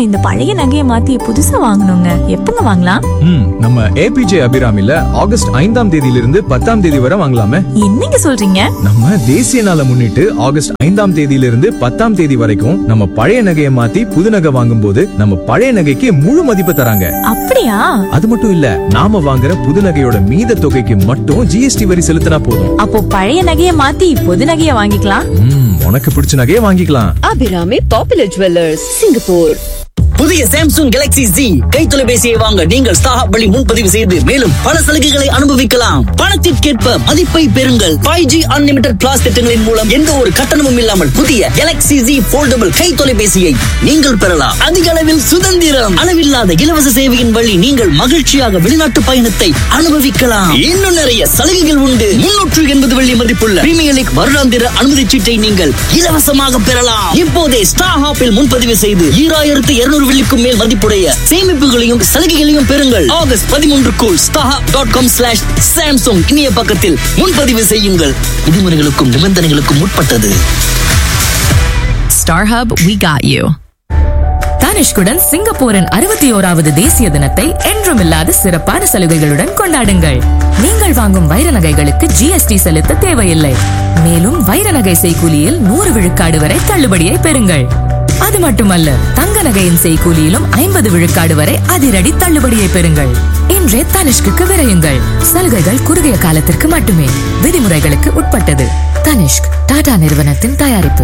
இந்த பழைய நகையை மாத்தி புதுசா வாங்கணுங்க எப்பங்க வாங்கலாம் ம் நம்ம ஏபிஜே அபிராமில ஆகஸ்ட் ஐந்தாம் தேதியிலிருந்து பத்தாம் தேதி வரை வாங்கலாமே என்னங்க சொல்றீங்க நம்ம தேசிய நாளை முன்னிட்டு ஆகஸ்ட் ஐந்தாம் தேதியிலிருந்து பத்தாம் தேதி வரைக்கும் நம்ம பழைய நகையை மாத்தி புது நகை வாங்கும்போது நம்ம பழைய நகைக்கு முழு மதிப்பு தராங்க அப்படியா அது மட்டும் இல்ல நாம வாங்குற புது நகையோட மீத தொகைக்கு மட்டும் ஜிஎஸ்டி வரி செலுத்தினா போதும் அப்போ பழைய நகையை மாத்தி புது நகையை வாங்கிக்கலாம் ம், உனக்கு பிடிச்ச நகையை வாங்கிக்கலாம் அபிராமி பாப்புலர் ஜுவல்லர்ஸ் சிங்கப்பூர் புதிய சாம்சங் கேலக்ஸி Z கை தொலைபேசியை வாங்க நீங்கள் ஸ்டாஹப் வழி முன்பதிவு செய்து மேலும் பல சலுகைகளை அனுபவிக்கலாம் பணத்திற்கேற்ப மதிப்பை பெறுங்கள் ஃபைவ் ஜி அன்லிமிடெட் பிளாஸ் திட்டங்களின் மூலம் எந்த ஒரு கட்டணமும் இல்லாமல் புதிய கேலக்ஸி Z போல்டபிள் கை தொலைபேசியை நீங்கள் பெறலாம் அதிக அளவில் சுதந்திரம் அளவில்லாத இலவச சேவையின் வழி நீங்கள் மகிழ்ச்சியாக வெளிநாட்டு பயணத்தை அனுபவிக்கலாம் இன்னும் நிறைய சலுகைகள் உண்டு முன்னூற்று எண்பது வெள்ளி மதிப்புள்ள பிரீமியர் லீக் வருடாந்திர அனுமதி சீட்டை நீங்கள் இலவசமாக பெறலாம் இப்போதே ஸ்டார் ஹாப்பில் முன்பதிவு செய்து ஈராயிரத்து இருநூறு வெள்ளிக்கும் மேல் மதிப்புடைய சேமிப்புகளையும் சலுகைகளையும் பெறுங்கள் ஆகஸ்ட் பதிமூன்றுக்குள் star dot com slash Samsung இணைய பக்கத்தில் முன்பதிவு செய்யுங்கள் விதிமுறைகளுக்கும் நிபந்தனைகளுக்கும் உட்பட்டது Star Hub, we got you. தனிஷ்குடன் சிங்கப்பூரின் அறுபத்தி ஓராவது தேசிய தினத்தை என்றுமில்லாத சிறப்பான சலுகைகளுடன் கொண்டாடுங்கள் நீங்கள் வாங்கும் வைர நகைகளுக்கு ஜிஎஸ்டி செலுத்த தேவையில்லை மேலும் வைர நகை செய்கூலியில் நூறு விழுக்காடு வரை தள்ளுபடியை பெறுங்கள் அது மட்டுமல்ல தங்க நகையின் செய்கூலியிலும் ஐம்பது விழுக்காடு வரை அதிரடி தள்ளுபடியை பெறுங்கள் இன்றே தனிஷ்குக்கு விரையுங்கள் சலுகைகள் குறுகிய காலத்திற்கு மட்டுமே விதிமுறைகளுக்கு உட்பட்டது தனிஷ்க் டாடா நிறுவனத்தின் தயாரிப்பு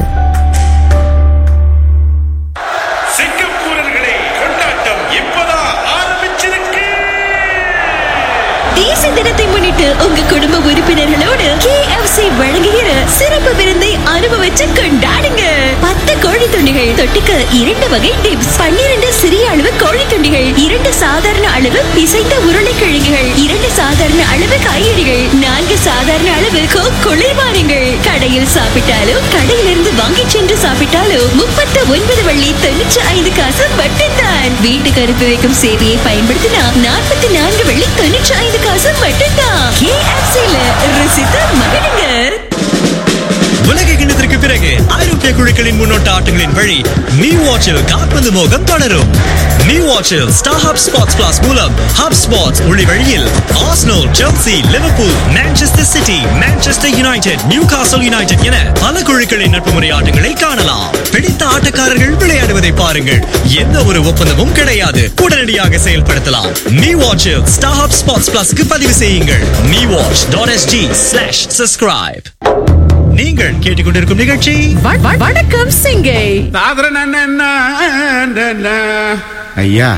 சிங்கப்பூரர்களே கொண்டாட்டம் இப்பதான் ஆரம்பிச்சிருக்கு தேசிய தினத்தை முன்னிட்டு உங்க குடும்ப உறுப்பினர்களோடு KFC வழங்குகிற சிறப்பு விருந்தை அனுபவிச்சு கொண்டாடுங்க பத்து கோழி துண்டிகள் தொட்டுக்க இரண்டு வகை டிப்ஸ் பன்னிரண்டு சிறிய அளவு கோழி துண்டிகள் இரண்டு சாதாரண அளவு பிசைந்த உருளைக்கிழங்குகள் இரண்டு சாதாரண அளவு காய்கறிகள் நான்கு சாதாரண அளவு கோக் குளிர்பானங்கள் கடையில் சாப்பிட்டாலோ கடையிலிருந்து வாங்கி சென்று சாப்பிட்டாலோ முப்பத்து ஒன்பது வள்ளி தொண்ணூற்றி ஐந்து காசு மட்டும்தான் வீட்டுக்கு அனுப்பி வைக்கும் சேவையை பயன்படுத்தினா நாற்பத்தி நான்கு வள்ளி தொண்ணூற்றி ஐந்து காசு மட்டும்தான் KFC-ல ருசித்து மகிழுங்க உலக கிண்ணத்திற்கு பிறகு ஐரோப்பிய குழுக்களின் முன்னோட்ட ஆட்டங்களின் வழி நீ வாட்சில் கால்பந்து மோகம் தொடரும் நீ வாட்சில் ஸ்டார் ஹப் ஸ்பாட்ஸ் பிளஸ் மூலம் ஹப் ஸ்பாட்ஸ் ஒளி வழியில் ஆஸ்னோ Chelsea Liverpool Manchester City Manchester United Newcastle United என பல குழுக்களின் நட்பு முறை ஆட்டங்களை காணலாம் பிடித்த ஆட்டக்காரர்கள் விளையாடுவதை பாருங்கள் எந்த ஒரு ஒப்பந்தமும் கிடையாது உடனடியாக செயல்படுத்தலாம் நீ வாட்சில் ஸ்டார் ஹப் ஸ்பாட்ஸ் பிளஸ்க்கு பதிவு செய்யுங்கள் நீ watch dot SG slash subscribe நீங்கள் கேட்டுக்கொண்டிருக்கும் நிகழ்ச்சி வணக்கம் சிங்கை ஐயா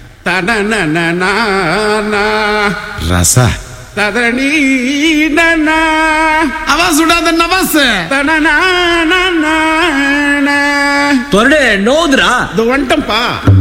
ரசா ததரணி அவ சுடாத நவாஸ் தொரடு நோதுரா இது வந்துட்டம்பா